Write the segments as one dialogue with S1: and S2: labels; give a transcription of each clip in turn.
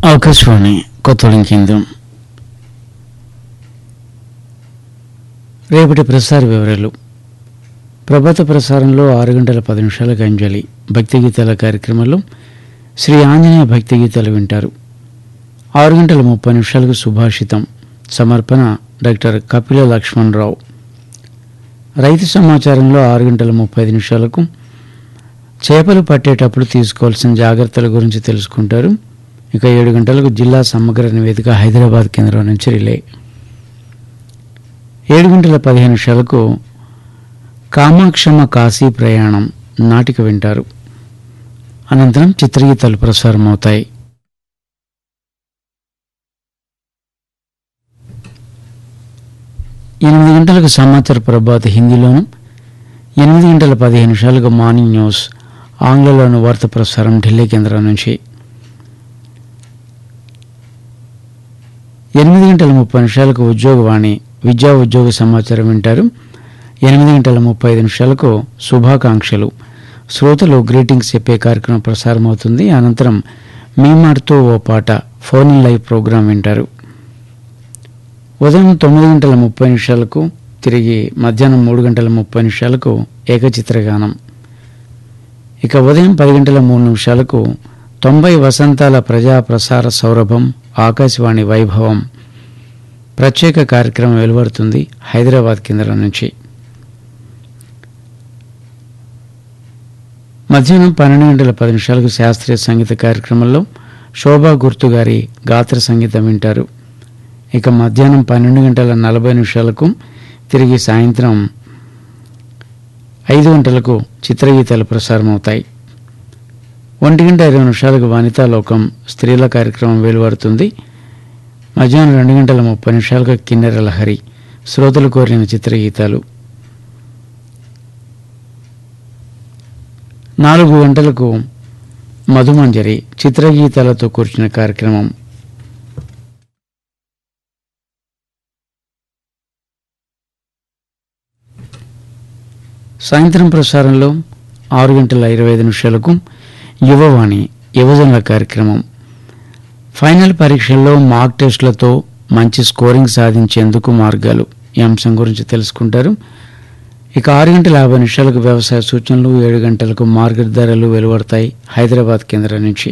S1: ఆకాశవాణి కొత్తగూడెం కేంద్రం రేపటి ప్రసార వివరాలు ప్రభాత ప్రసారంలో ఆరు గంటల పది నిమిషాలకు అంజలి భక్తి గీతాల కార్యక్రమంలో శ్రీ ఆంజనేయ భక్తి గీతాలు వింటారు ఆరు గంటల ముప్పై నిమిషాలకు సుభాషితం సమర్పణ డాక్టర్ కపిల లక్ష్మణరావు రైతు సమాచారంలో ఆరు గంటల ముప్పై ఐదు నిమిషాలకు చేపలు పట్టేటప్పుడు తీసుకోవాల్సిన జాగ్రత్తల గురించి తెలుసుకుంటారు ఇక ఏడు గంటలకు జిల్లా సమగ్ర నివేదిక హైదరాబాద్ కేంద్రం నుంచి రిలే ఏడు గంటల పదిహేను నిమిషాలకు కామాక్షమ కాశీ ప్రయాణం నాటిక వింటారు అనంతరం చిత్రగీతాలు ప్రసారం అవుతాయి ఎనిమిది గంటలకు సమాచార ప్రభాత హిందీలోను ఎనిమిది గంటల పదిహేను నిమిషాలకు మార్నింగ్ న్యూస్ ఆంగ్లంలోను వార్త ప్రసారం ఢిల్లీ కేంద్రం నుంచి ఎనిమిది గంటల ముప్పై నిమిషాలకు ఉద్యోగవాణి విద్యా ఉద్యోగ సమాచారం వింటారు ఎనిమిది గంటల ముప్పై ఐదు నిమిషాలకు శుభాకాంక్షలు శ్రోతలు గ్రీటింగ్స్ చెప్పే కార్యక్రమం ప్రసారం అవుతుంది అనంతరం మీ మాటతో ఓ పాట ఫోన్ ఇన్ లైవ్ ప్రోగ్రాం వింటారు ఉదయం తొమ్మిది గంటల ముప్పై నిమిషాలకు తిరిగి మధ్యాహ్నం మూడు గంటల ముప్పై నిమిషాలకు ఏకచిత్రగానం ఇక ఉదయం పది గంటల మూడు నిమిషాలకు తొంభై వసంతాల ప్రజా ప్రసార సౌరభం ఆకాశవాణి వైభవం ప్రత్యేక కార్యక్రమం వెలువడుతుంది హైదరాబాద్ కేంద్రం నుంచి మధ్యాహ్నం పన్నెండు గంటల పది నిమిషాలకు శాస్త్రీయ సంగీత కార్యక్రమంలో శోభా గుర్తు గారి గాత్ర సంగీతం వింటారు ఇక మధ్యాహ్నం పన్నెండు గంటల నలభై నిమిషాలకు తిరిగి సాయంత్రం ఐదు గంటలకు చిత్రగీతాలు ప్రసారం అవుతాయి ఒంటి గంట ఇరవై నిమిషాలకు వనితా లోకం స్త్రీల కార్యక్రమం వెలువడుతుంది మధ్యాహ్నం రెండు గంటల ముప్పై నిమిషాలకు కిన్నెర లహరి శ్రోతలు కోరిన చిత్రగీతాలు నాలుగు గంటలకు మధుమంజరి చిత్రగీతాలతో కూర్చున్న కార్యక్రమం సాయంత్రం ప్రసారంలో ఆరు గంటల ఇరవై ఐదు నిమిషాలకు యువవాణి యువజనుల కార్యక్రమం ఫైనల్ పరీక్షల్లో మార్క్ టెస్టులతో మంచి స్కోరింగ్ సాధించేందుకు మార్గాలు ఈ అంశం గురించి తెలుసుకుంటారు ఇక ఆరు గంటల యాభై నిమిషాలకు వ్యవసాయ సూచనలు ఏడు గంటలకు మార్కెట్ ధరలు వెలువడతాయి హైదరాబాద్ కేంద్రం నుంచి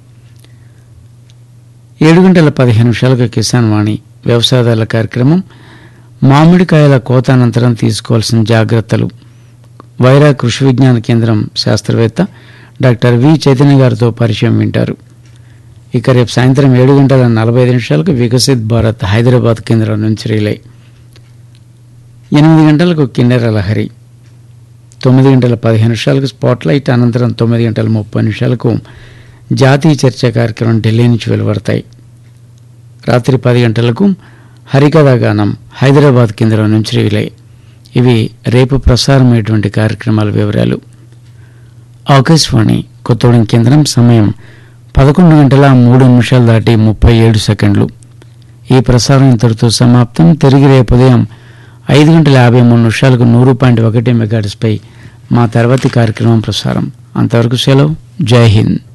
S1: ఏడు గంటల పదిహేను నిమిషాలకు కిసాన్ వాణి వ్యవసాయదారుల కార్యక్రమం మామిడికాయల కోత అనంతరం తీసుకోవాల్సిన జాగ్రత్తలు వైరా కృషి విజ్ఞాన కేంద్రం శాస్త్రవేత్త డాక్టర్ వి చైతన్య గారితో పరిచయం వింటారు ఇక రేపు సాయంత్రం ఏడు గంటల నలభై ఐదు నిమిషాలకు వికసిత్ భారత్ హైదరాబాద్ కేంద్రం నుంచి రిలే ఎనిమిది గంటలకు కిన్నెర లహరి తొమ్మిది గంటల పదిహేను నిమిషాలకు స్పాట్లైట్ అనంతరం తొమ్మిది గంటల ముప్పై నిమిషాలకు జాతీయ చర్చ కార్యక్రమం ఢిల్లీ నుంచి వెలువడతాయి రాత్రి పది గంటలకు హరికథా గానం హైదరాబాద్ కేంద్రం నుంచి రిలే ఇవి రేపు ప్రసారమయ్యేటువంటి కార్యక్రమాల వివరాలు ఆకాశవాణి కొత్తగూడెం కేంద్రం సమయం పదకొండు గంటల మూడు నిమిషాలు దాటి ముప్పై ఏడు సెకండ్లు ఈ ప్రసారం ఇంతటితో సమాప్తం తిరిగి రేపు ఉదయం ఐదు గంటల యాభై మూడు నిమిషాలకు నూరు పాయింట్ ఒకటి మెగాట్స్పై మా తర్వాతి కార్యక్రమం ప్రసారం అంతవరకు సెలవు జై హింద్